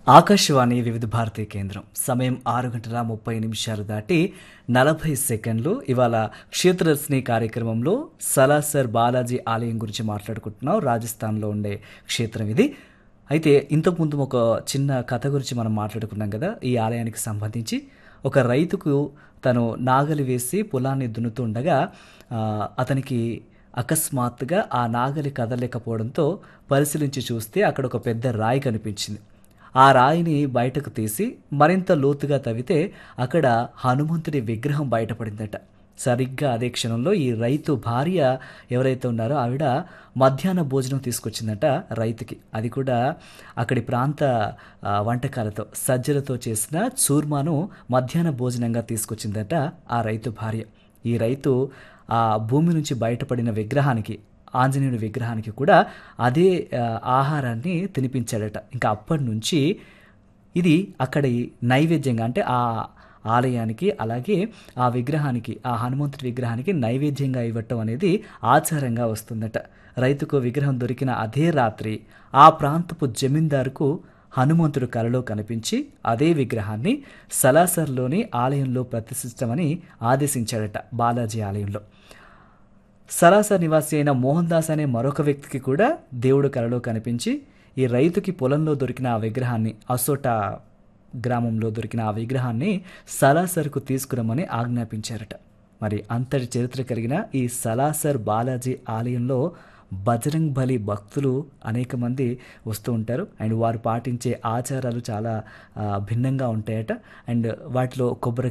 ఆకాశవాణి వివిధ భారతీ కేంద్రం సమయం ఆరు గంటల ముప్పై నిమిషాలు దాటి నలభై సెకండ్లు ఇవాళ క్షేత్రదర్శిని కార్యక్రమంలో సలాసర్ బాలాజీ ఆలయం గురించి మాట్లాడుకుంటున్నాం రాజస్థాన్లో ఉండే క్షేత్రం ఇది అయితే ఇంతకుముందు ఒక చిన్న కథ గురించి మనం మాట్లాడుకున్నాం కదా ఈ ఆలయానికి సంబంధించి ఒక రైతుకు తను నాగలి వేసి పొలాన్ని దున్నుతుండగా ఆ, అతనికి అకస్మాత్తుగా ఆ నాగలి కదలలేకపోవడంతో పరిశీలించి చూస్తే అక్కడ ఒక పెద్ద రాయి కనిపించింది ఆ రాయిని బయటకు తీసి మరింత లోతుగా తవ్వితే అక్కడ హనుమంతుడి విగ్రహం బయటపడిందట సరిగ్గా అదే క్షణంలో ఈ రైతు భార్య ఎవరైతే ఉన్నారో ఆవిడ మధ్యాహ్న భోజనం తీసుకొచ్చిందట రైతుకి అది కూడా అక్కడి ప్రాంత ఆ, వంటకాలతో సజ్జలతో చేసిన చూర్మాను మధ్యాహ్న భోజనంగా తీసుకొచ్చిందట ఆ రైతు భార్య ఈ రైతు ఆ భూమి నుంచి బయటపడిన విగ్రహానికి ఆంజనేయుడి విగ్రహానికి కూడా అదే ఆ, ఆహారాన్ని తినిపించాడట ఇంకా అప్పటి నుంచి ఇది అక్కడి నైవేద్యంగా అంటే ఆ ఆలయానికి అలాగే ఆ విగ్రహానికి ఆ హనుమంతుడి విగ్రహానికి నైవేద్యంగా ఇవ్వటం అనేది ఆచారంగా వస్తుందట రైతుకు విగ్రహం దొరికిన అదే రాత్రి ఆ ప్రాంతపు జమీందారుకు హనుమంతుడు కలలో కనిపించి అదే విగ్రహాన్ని సలాసర్లోని ఆలయంలో ప్రతిష్ఠించమని ఆదేశించాడట బాలాజీ ఆలయంలో సరాసర్ నివాసి అయిన మోహన్ దాస్ అనే మరొక వ్యక్తికి కూడా దేవుడు కలలో కనిపించి ఈ రైతుకి పొలంలో దొరికిన ఆ విగ్రహాన్ని అసోటా గ్రామంలో దొరికిన ఆ విగ్రహాన్ని సలాసర్కు తీసుకురమ్మని ఆజ్ఞాపించారట మరి అంతటి చరిత్ర కలిగిన ఈ సలాసర్ బాలాజీ ఆలయంలో బజరంగ్ బలి భక్తులు అనేక మంది వస్తూ ఉంటారు అండ్ వారు పాటించే ఆచారాలు చాలా ఆ, భిన్నంగా ఉంటాయట అండ్ వాటిలో కొబ్బరి